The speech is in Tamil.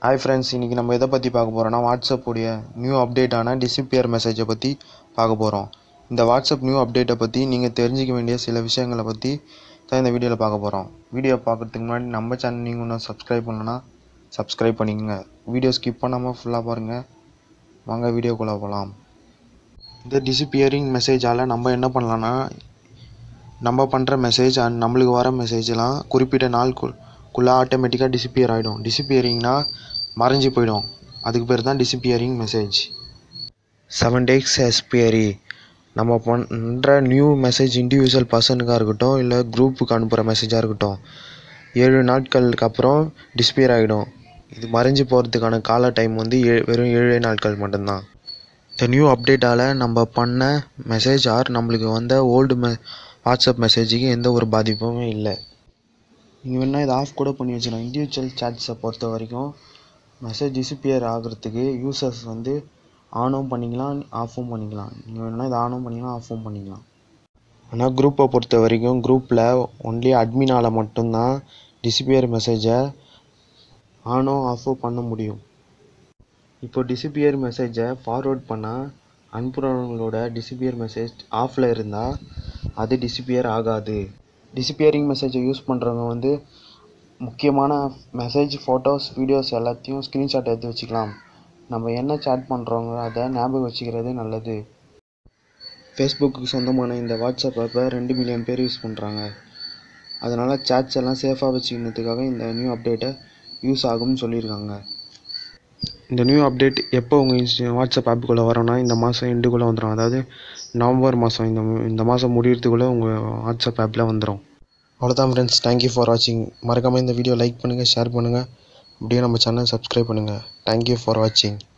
ஹாய் ஃப்ரெண்ட்ஸ் இன்றைக்கி நம்ம எதை பற்றி பார்க்க போகிறோம்னா வாட்ஸ்அப் உடைய நியூ அப்டேட்டான டிசிப்பியர் மெசேஜை பற்றி பார்க்க போகிறோம் இந்த வாட்ஸ்அப் நியூ அப்டேட்டை பற்றி நீங்கள் தெரிஞ்சிக்க வேண்டிய சில விஷயங்களை பற்றி தான் இந்த வீடியோவில் பார்க்க போகிறோம் வீடியோ பார்க்குறதுக்கு முன்னாடி நம்ம சேனல் நீங்கள் இன்னும் சப்ஸ்கிரைப் பண்ணலன்னா சப்ஸ்கிரைப் பண்ணிக்கோங்க வீடியோ ஸ்கிப் பண்ணாமல் ஃபுல்லாக பாருங்கள் வாங்க வீடியோக்குள்ளே போகலாம் இந்த டிசிப்பியரிங் மெசேஜால் நம்ம என்ன பண்ணலான்னா நம்ம பண்ணுற மெசேஜ் அண்ட் நம்மளுக்கு வர மெசேஜ்லாம் குறிப்பிட்ட நாளுக்குள்ளே ஆட்டோமேட்டிக்காக டிசிப்பியர் ஆகிடும் டிசிப்பியரிங்னா மறைஞ்சு போயிடும் அதுக்கு பேர் தான் disappearing message seven days expiry நம்ம பண்ணுற நியூ மெசேஜ் இண்டிவிஜுவல் பர்சனுக்காக இருக்கட்டும் இல்லை குரூப்புக்கு அனுப்புகிற மெசேஜாக இருக்கட்டும் ஏழு நாட்களுக்கு அப்புறம் டிஸ்பியர் ஆகிடும் இது மறைஞ்சு போகிறதுக்கான கால டைம் வந்து ஏ வெறும் ஏழே நாட்கள் மட்டும்தான் இந்த நியூ அப்டேட்டால் நம்ம பண்ண மெசேஜ் ஆர் நம்மளுக்கு வந்த ஓல்டு மெ வாட்ஸ்அப் மெசேஜுக்கு எந்த ஒரு பாதிப்புமே இல்லை நீங்கள் வேணால் இதை ஆஃப் கூட பண்ணி வச்சுக்கலாம் இண்டிவிஜுவல் சாட்ஸை பொறுத்த வரைக்கும் மெசேஜ் டிசிப்பியர் ஆகிறதுக்கு யூசர்ஸ் வந்து ஆனும் பண்ணிக்கலாம் ஆஃபும் பண்ணிக்கலாம் நீங்கள் வேணால் இதை ஆனும் பண்ணிக்கலாம் ஆஃபும் பண்ணிக்கலாம் ஆனால் குரூப்பை பொறுத்த வரைக்கும் குரூப்பில் ஒன்லி அட்மினால் மட்டும்தான் டிசிப்பியர் மெசேஜை ஆனோ ஆஃபோ பண்ண முடியும் இப்போ டிசிப்பியர் மெசேஜை ஃபார்வேர்ட் பண்ணால் அனுப்புகிறவங்களோட டிசிப்பியர் மெசேஜ் ஆஃபில் இருந்தால் அது டிசிப்பியர் ஆகாது டிசிப்பியரிங் மெசேஜை யூஸ் பண்ணுறவங்க வந்து முக்கியமான மெசேஜ் ஃபோட்டோஸ் வீடியோஸ் எல்லாத்தையும் ஸ்க்ரீன்ஷாட் எடுத்து வச்சுக்கலாம் நம்ம என்ன சேட் பண்ணுறோங்க அதை ஞாபகம் வச்சுக்கிறது நல்லது ஃபேஸ்புக்கு சொந்தமான இந்த வாட்ஸ்அப் ஆப்பை ரெண்டு மில்லியன் பேர் யூஸ் பண்ணுறாங்க அதனால் சேட்ஸ் எல்லாம் சேஃபாக வச்சுக்கிறதுக்காக இந்த நியூ அப்டேட்டை யூஸ் ஆகும்னு சொல்லியிருக்காங்க இந்த நியூ அப்டேட் எப்போ உங்கள் இன்ஸ்டி வாட்ஸ்அப் ஆப்புக்குள்ளே வரோன்னா இந்த மாதம் எண்டுக்குள்ளே வந்துடும் அதாவது நவம்பர் மாதம் இந்த இந்த மாதம் முடியறதுக்குள்ளே உங்கள் வாட்ஸ்அப் ஆப்பில் வந்துடும் அவ்வளோதான் ஃப்ரெண்ட்ஸ் தேங்க்யூ ஃபார் வாட்சிங் மறக்காமல் இந்த வீடியோ லைக் பண்ணுங்கள் ஷேர் பண்ணுங்கள் அப்படியே நம்ம சேனல் சப்ஸ்கிரைப் பண்ணுங்கள் தேங்க்யூ ஃபார் வாட்சிங்